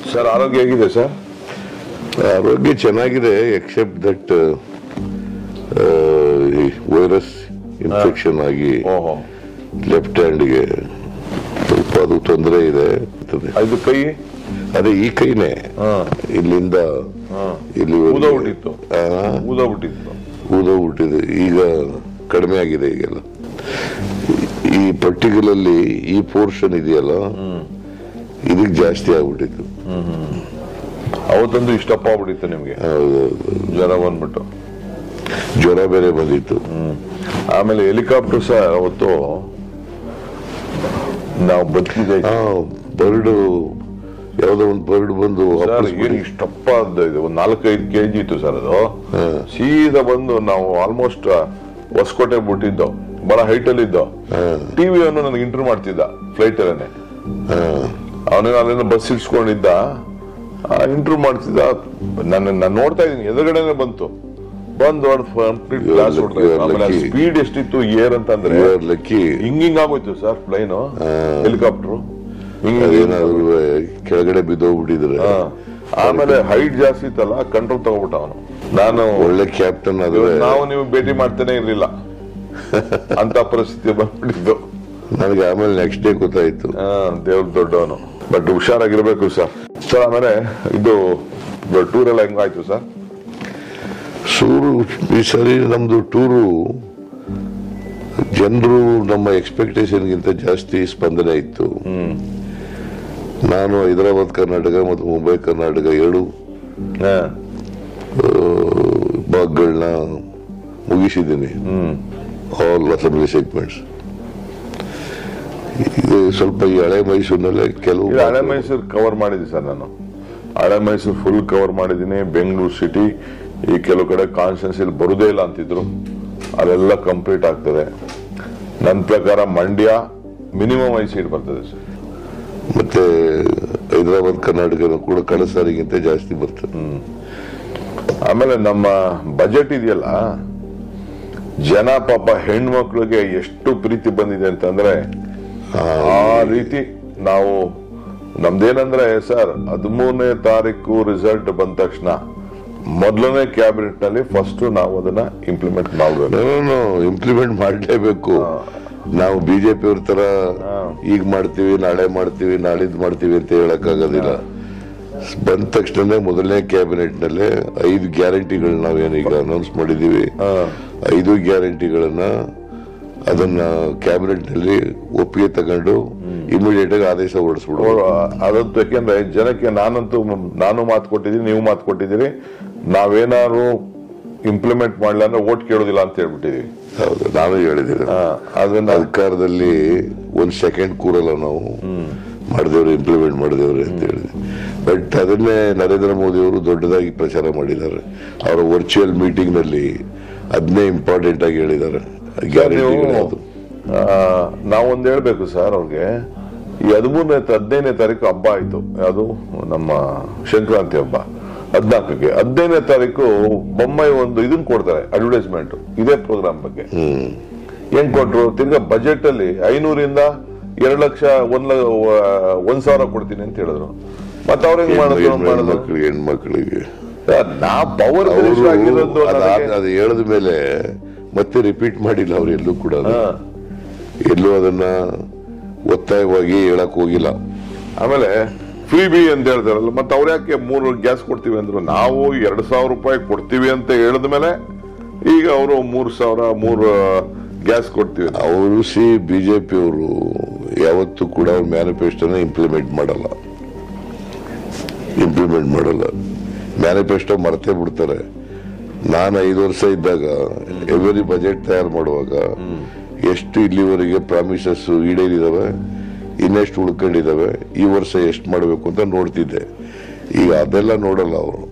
Sir ಆರೋಗ್ಯ ಹೇಗಿದೆ sir ಆರೋಗ್ಯ ಚೆನ್ನಾಗಿದೆ ಎಕ್ಸೆಪ್ಟ್ ದಟ್ ವೈರಸ್ ಇನ್ಫೆಕ್ಷನ್ ಆಗಿ ಓಹೋ ಲೆಫ್ಟ್ ಹ್ಯಾಂಡ್ಗೆ ಸ್ವಲ್ಪ ಅದು ತೊಂದರೆ ಇದೆ ಇರ್ತದೆ. ಇದು ಕೈ ಅದೇ ಈ ಕೈನೇ ಹಾ ಇಲ್ಲಿಂದ ಹಾ ಇಲ್ಲಿ ಊದೋಗ್ಬಿಟ್ಟಿತ್ತು ಊದೋಗ್ಬಿಟ್ಟಿತ್ತು ಊದೋಗ್ಬಿಟ್ಟಿದೆ ಈಗ ಕಡಿಮೆ ಆಗಿದೆ ಈಗೆಲ್ಲ ಈ ಪರ್ಟಿಕ್ಯುಲರ್ಲಿ ಈ ಪೋರ್ಷನ್ ಇದೆಯಲ್ಲ ಇದಕ್ಕೆ ಜಾಸ್ತಿ ಆಗ್ಬಿಟ್ಟಿತ್ತು ಅವತ್ತೊಂದು ಇಷ್ಟಪ್ಪ ಆಗ್ಬಿಟ್ಟಿತ್ತು ನಿಮ್ಗೆ ಹೌದೌದು ಜ್ವರ ಬಂದ್ಬಿಟ್ಟು ಜ್ವರ ಬೇರೆ ಬಂದಿತ್ತು ಆಮೇಲೆ ಹೆಲಿಕಾಪ್ಟರ್ ಸಹ ಅವತ್ತು ನಾವು ಬದುಕಿದೆ ಆ ಬರ್ಡ್ ಯಾವ್ದೋ ಒಂದು ಬರ್ಡ್ ಬಂದು ಸರ್ ವಾಪಸ್ ಏನು ಇಷ್ಟಪ್ಪ ಅದು ಇದು ಒಂದು ನಾಲ್ಕೈದು ಕೆ ಜಿ ಇತ್ತು ಸರ್ ಅದು ಸೀದಾ ಬಂದು ನಾವು ಆಲ್ಮೋಸ್ಟ್ ಹೊಸಕೋಟೆ ಬಿಟ್ಟಿದ್ದು ಬಹಳ ಹೈಟ್ ಅಲ್ಲಿ ಇದ್ದೋ ಟಿವಿ ಅವನು ನನಗೆ ಇಂಟರ್ವ್ಯೂ ಮಾಡ್ತಿದ್ದ ಫ್ಲೈಟ್ ಅಲ್ಲೇ ಅವನಿಗೆ ಅಲ್ಲಿಂದ ಬಸ್ ಇಡ್ಸ್ಕೊಂಡಿದ್ದ ಇಂಟರ್ವ್ಯೂ ಮಾಡ್ತಿದ್ದ ನನ್ನ ನಾನು ನೋಡ್ತಾ ಇದ್ದೀನಿ ಎದುರುಗಡೆನೆ ಬಂತು ಬಂದು complete You are glass lucky, you are ಆಮೇಲೆ lucky. ಸ್ಪೀಡ್ ಎಷ್ಟಿತ್ತು ಏರ್ ಅಂತಂದ್ರೆ ಲಕ್ಕಿ ಹಿಂಗ್ ಹಿಂಗ್ ಆಗೋಯ್ತು ಸರ್ ಪ್ಲೈನ್ ಹೆಲಿಕಾಪ್ಟರ್ ಹಿಂಗ್ ಅದೇನಾದ್ರು ಕೆಳಗಡೆ ಬಿದ್ದೋಗ್ಬಿಟ್ಟಿದ್ರೆ ಹಾ. ಆಮೇಲೆ ಹೈಟ್ ಜಾಸ್ತಿ ಇತ್ತಲ್ಲ ಕಂಟ್ರೋಲ್ ತಗೋಬಿಟ್ಟ ಅವನು ನಾನು ಒಳ್ಳೆ ಕ್ಯಾಪ್ಟನ್ ಆದ್ರೆ ಇವತ್ತು ನಾವು ನೀವು ಭೇಟಿ ಮಾಡ್ತಾನೆ ಇರ್ಲಿಲ್ಲ ಅಂತ ಪರಿಸ್ಥಿತಿ ಬಂದ್ಬಿಟ್ಟಿದ್ದು ನನಗೆ ಆಮೇಲೆ ನೆಕ್ಸ್ಟ್ ಡೇ ಗೊತ್ತಾಯ್ತು ಹಾ, ದೇವ್ರ ದೊಡ್ಡವನು ಬಟ್ ಹುಷಾರಾಗಿರ್ಬೇಕು ಸರ್ ಸರ್ ಆಮೇಲೆ ಇದು ಟೂರ್ ಎಲ್ಲ ಹೆಂಗಾಯ್ತು ಸರ್ ಸೂರು ಈ ಸರಿ ನಮ್ದು ಟೂರು ಜನರು ನಮ್ಮ ಎಕ್ಸ್ಪೆಕ್ಟೇಷನ್ಗಿಂತ ಜಾಸ್ತಿ ಸ್ಪಂದನೆ ಇತ್ತು ನಾನು ಹೈದರಾಬಾದ್ ಕರ್ನಾಟಕ ಮತ್ತು ಮುಂಬೈ ಕರ್ನಾಟಕ ಎರಡು ಹಾ. ಭಾಗಗಳನ್ನ ಮುಗಿಸಿದ್ದೀನಿ ಆಲ್ ಅಸೆಂಬ್ಲಿ ಸೆಗ್ಮೆಂಟ್ಸ್ ಇದು ಸ್ವಲ್ಪ ಈ ಹಳೆ ಮೈಸೂರಿನಲ್ಲೇ ಕೆಲವು ಇದು ಹಳೆ ಮೈಸೂರು ಕವರ್ ಮಾಡಿದ್ದೀನಿ ಸರ್ ನಾನು ಹಳೆ ಮೈಸೂರು ಫುಲ್ ಕವರ್ ಮಾಡಿದ್ದೀನಿ ಬೆಂಗಳೂರು ಸಿಟಿ ಈ ಕೆಲವು ಕಡೆ ಕಾನ್ಸ್ಟೆನ್ಸಿಲ್ ಬರುದೇ ಇಲ್ಲ ಅಂತಿದ್ರು ಅಲ್ಲೆಲ್ಲ ಕಂಪ್ಲೀಟ್ ಆಗ್ತದೆ ನನ್ನ ಪ್ರಕಾರ ಮಂಡ್ಯ ಮಿನಿಮಮ್ ಐದು ಸೀಟ್ ಬರ್ತದೆ ಸರ್ ಮತ್ತೆ ಹೈದರಾಬಾದ್ ಕರ್ನಾಟಕ ಕೂಡ ಕಳೆದ ಸಾರಿಗಿಂತ ಜಾಸ್ತಿ ಬರ್ತದೆ ಆಮೇಲೆ ನಮ್ಮ ಬಜೆಟ್ ಇದೆಯಲ್ಲ ಜನ ಪಾಪ ಹೆಣ್ಮಕ್ಳಿಗೆ ಎಷ್ಟು ಪ್ರೀತಿ ಬಂದಿದೆ ಅಂತಂದ್ರೆ ಆ ರೀತಿ ನಾವು ನಮ್ದೇನಂದ್ರೆ ಸರ್ ಹದಿಮೂರನೇ ತಾರೀಕು ರಿಸಲ್ಟ್ ಬಂದ ತಕ್ಷಣ ಮೊದಲನೇ ಕ್ಯಾಬಿನೆಟ್ ನಲ್ಲಿ ಫಸ್ಟ್ ನಾವು ಅದನ್ನ ಇಂಪ್ಲಿಮೆಂಟ್ ಮಾಡಬೇಕು ಇಂಪ್ಲಿಮೆಂಟ್ ಮಾಡಲೇಬೇಕು ನಾವು ಬಿಜೆಪಿ ಅವ್ರ ತರ ಈಗ ಮಾಡ್ತೀವಿ ನಾಳೆ ಮಾಡ್ತೀವಿ ನಾಳಿದ್ ಮಾಡ್ತೀವಿ ಅಂತ ಹೇಳಕ್ ಆಗೋದಿಲ್ಲ ಬಂದ ತಕ್ಷಣ ಮೊದಲನೇ ಕ್ಯಾಬಿನೆಟ್ ನಲ್ಲೇ ಐದು ಗ್ಯಾರಂಟಿಗಳು ನಾವೇನೀಗ ಅನೌನ್ಸ್ ಮಾಡಿದೀವಿ ಐದು ಗ್ಯಾರಂಟಿಗಳನ್ನ ಅದನ್ನ ಕ್ಯಾಬಿನೆಟ್ ನಲ್ಲಿ ಒಪ್ಪಿಗೆ ತಗೊಂಡು ಇಮಿಡಿಯೇಟ್ ಆಗಿ ಆದೇಶ ಹೊರಡಿಸ್ಬಿಡುವ ಅದಂತೂ ಯಾಕೆಂದ್ರೆ ಜನಕ್ಕೆ ನಾನಂತೂ ನಾನು ಮಾತು ಕೊಟ್ಟಿದ್ದೀನಿ ನೀವು ಮಾತು ಕೊಟ್ಟಿದ್ದೀರಿ ನಾವೇನಾದ್ರು ಇಂಪ್ಲಿಮೆಂಟ್ ಮಾಡಲ್ಲ ಅಂದ್ರೆ ಓಟ್ ಕೇಳೋದಿಲ್ಲ ಅಂತ ಹೇಳ್ಬಿಟ್ಟಿದೀವಿ ಹೌದು ನಾನು ಹೇಳಿದ್ದೀನಿ ಆ, ಅದನ್ನ ಅಧಿಕಾರದಲ್ಲಿ ಒಂದ್ ಸೆಕೆಂಡ್ ಕೂರಲ್ಲ ನಾವು ಮಾಡಿದೇವ್ರೆ ಇಂಪ್ಲಿಮೆಂಟ್ ಮಾಡಿದೇವ್ರೆ ಅಂತ ಹೇಳಿದ್ವಿ ಬಟ್ ಅದನ್ನೇ ನರೇಂದ್ರ ಮೋದಿ ಅವರು ದೊಡ್ಡದಾಗಿ ಪ್ರಚಾರ ಮಾಡಿದ್ದಾರೆ ಅವರ ವರ್ಚುವಲ್ ಮೀಟಿಂಗ್ ನಲ್ಲಿ ಅದನ್ನೇ ಇಂಪಾರ್ಟೆಂಟ್ ಆಗಿ ಹೇಳಿದ್ದಾರೆ ನೀವು ಗ್ಯಾರಂಟಿಗಳು ಯಾವುದು ಆ, ನಾವೊಂದ್ ಹೇಳ್ಬೇಕು ಸರ್ ಅವ್ರಿಗೆ ಈ ಹದಿಮೂರನೇ ಹದಿನೈದನೇ ತಾರೀಕು ಹಬ್ಬ ಆಯ್ತು ಯಾವುದು ನಮ್ಮ ಸಂಕ್ರಾಂತಿ ಹಬ್ಬ ಹದ್ನಾಲ್ಕಕ್ಕೆ ಹದಿನೈದನೇ ತಾರೀಕು ಬೊಮ್ಮಾಯಿ ಒಂದು ಇದನ್ನ ಕೊಡ್ತಾರೆ ಅಡ್ವರ್ಟೈಸ್ಮೆಂಟ್ ಇದೇ ಪ್ರೋಗ್ರಾಮ್ ಬಗ್ಗೆ ಹೆಂಗ್ ಕೊಟ್ರು ತಿರ್ಗಾ ಬಜೆಟ್ ಅಲ್ಲಿ ಐನೂರಿಂದ ಎರಡ್ ಲಕ್ಷ ಒಂದ್ ಲ- ಒಂದ್ ಸಾವಿರ ಕೊಡ್ತೀನಿ ಅಂತ ಹೇಳಿದ್ರು ಮತ್ತೆ ಅವ್ರ ಹೆಂಗ್ ಮಾಡಿದ್ರು ಮಾಡಿದ್ರು ಹೆಣ್ಮಕ್ಳಿಗೆ ಹೆಣ್ಮಕ್ಳಿಗೆ ನಾ ಪವರ್ ಅವರು ಆಗಿರೋದು ನನಗೆ- ಅದು ಹೇಳಿದ ಮೇಲೆ ಮತ್ತೆ ರಿಪೀಟ್ ಮಾಡಿಲ್ಲ ಅವ್ರು ಎಲ್ಲೂ ಕೂಡ ಅದು. ಹಾ. ಎಲ್ಲೂ ಅದನ್ನ ಒತ್ತಾಯವಾಗಿ ಹೇಳಕ್ ಹೋಗಿಲ್ಲ ಆಮೇಲೆ ಫ್ರೀ ಬಿ ಅಂತ ಹೇಳ್ತಾರಲ್ಲ ಮತ್ತೆ ಅವ್ರ ಯಾಕೆ ಮೂರು ಗ್ಯಾಸ್ ಕೊಡ್ತೀವಿ ಅಂದ್ರು ನಾವು ಎರಡ್ ಸಾವಿರ ರೂಪಾಯಿ ಕೊಡ್ತೀವಿ ಅಂತ ಹೇಳಿದ ಮೇಲೆ ಈಗ ಅವರು ಮೂರ್ ಸಾವಿರ ಮೂರು ಗ್ಯಾಸ್ ಕೊಡ್ತೀವಿ ಅಂತ. ಅವರು ಸಿ ಬಿಜೆಪಿ ಅವರು ಯಾವತ್ತೂ ಕೂಡ ಅವ್ರ ಮ್ಯಾನಿಫೆಸ್ಟೋನ ಇಂಪ್ಲಿಮೆಂಟ್ ಮಾಡಲ್ಲ ಇಂಪ್ಲಿಮೆಂಟ್ ಮಾಡಲ್ಲ ಮ್ಯಾನಿಫೆಸ್ಟೋ ಮರ್ತೇ ಬಿಡ್ತಾರೆ ನಾನು ಐದು ವರ್ಷ ಇದ್ದಾಗ ಎವರಿ ಬಜೆಟ್ ತಯಾರು ಮಾಡುವಾಗ ಎಷ್ಟು ಇಲ್ಲಿವರೆಗೆ ಪ್ರಾಮಿಸಸ್ ಈಡೇರಿದಾವೆ ಇನ್ನೆಷ್ಟು ಉಳ್ಕೊಂಡಿದಾವೆ ಈ ವರ್ಷ ಎಷ್ಟು ಮಾಡಬೇಕು ಅಂತ ನೋಡ್ತಿದ್ದೆ ಈಗ ಅದೆಲ್ಲ ನೋಡಲ್ಲ ಅವರು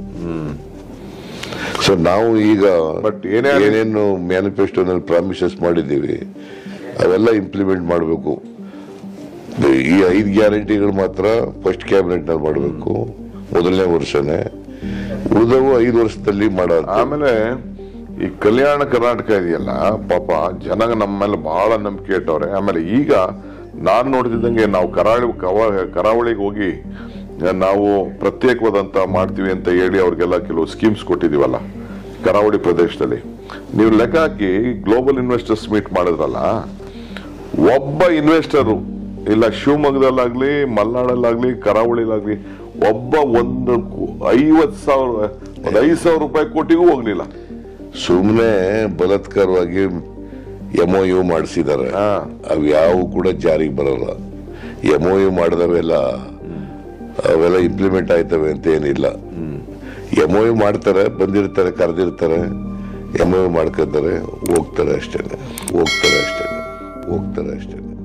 ಸೊ ನಾವು ಈಗ But ಏನೇ ಆಗ್ಲಿ- ಏನೇನು ಮ್ಯಾನಿಫೆಸ್ಟೋನಲ್ಲಿ ಪ್ರಾಮಿಸಸ್ ಮಾಡಿದ್ದೀವಿ ಅವೆಲ್ಲ ಇಂಪ್ಲಿಮೆಂಟ್ ಮಾಡಬೇಕು ಈ ಐದು ಗ್ಯಾರಂಟಿಗಳು ಮಾತ್ರ ಫಸ್ಟ್ ಕ್ಯಾಬಿನೆಟ್ ನಲ್ಲಿ ಮಾಡಬೇಕು ಮೊದಲನೇ ವರ್ಷನೇ ಉಳಿದವು ಐದು ವರ್ಷದಲ್ಲಿ ಮಾಡ ಆಮೇಲೆ ಈ ಕಲ್ಯಾಣ ಕರ್ನಾಟಕ ಇದೆಯಲ್ಲ ಪಾಪ ಜನ ನಮ್ಮ ಮೇಲೆ ಬಹಳ ನಂಬಿಕೆ ಇಟ್ಟವ್ರೆ ಆಮೇಲೆ ಈಗ ನಾನ್ ನೋಡ್ತಿದ್ದಂಗೆ ನಾವು ಕರಾವಳಿ ಕವ- ಕರಾವಳಿಗೆ ಹೋಗಿ ನಾವು ಪ್ರತ್ಯೇಕವಾದಂತ ಮಾಡ್ತೀವಿ ಅಂತ ಹೇಳಿ ಅವ್ರಿಗೆಲ್ಲ ಕೆಲವು ಸ್ಕೀಮ್ಸ್ ಕೊಟ್ಟಿದೀವಲ್ಲ ಕರಾವಳಿ ಪ್ರದೇಶದಲ್ಲಿ ನೀವು ಲೆಕ್ಕ ಹಾಕಿ ಗ್ಲೋಬಲ್ ಇನ್ವೆಸ್ಟರ್ಸ್ ಮೀಟ್ ಮಾಡಿದ್ರಲ್ಲ ಒಬ್ಬ ಇನ್ವೆಸ್ಟರು ಇಲ್ಲ ಶಿವಮೊಗ್ಗದಲ್ಲಾಗ್ಲಿ ಮಲ್ನಾಡಲ್ಲಾಗ್ಲಿ ಕರಾವಳಿಲಾಗ್ಲಿ ಒಬ್ಬ ಒಂದು ಐವತ್ ಸಾವಿರ ಒಂದು ಐದು ಸಾವಿರ ರೂಪಾಯಿ ಕೋಟಿಗೂ ಹೋಗ್ಲಿಲ್ಲ ಸುಮ್ಮನೆ ಬಲಾತ್ಕಾರವಾಗಿ ಎಮೊ ಯು ಮಾಡಿಸಿದ್ದಾರೆ ಹಾ. ಅವು ಯಾವ ಕೂಡ ಜಾರಿಗೆ ಬರಲ್ಲ ಎಮೊ ಯು ಮಾಡಿದವೆಲ್ಲ ಅವೆಲ್ಲ ಇಂಪ್ಲಿಮೆಂಟ್ ಆಯ್ತವೆ ಅಂತ ಏನಿಲ್ಲ ಎಮೊ ಯು ಮಾಡ್ತಾರೆ ಬಂದಿರ್ತಾರೆ ಕರೆದಿರ್ತಾರೆ ಎಮೊ ಯು ಮಾಡ್ಕೊತಾರೆ ಹೋಗ್ತಾರೆ ಅಷ್ಟೇನೆ ಹೋಗ್ತಾರೆ ಅಷ್ಟೇನೆ ಹೋಗ್ತಾರೆ ಅಷ್ಟೇನೆ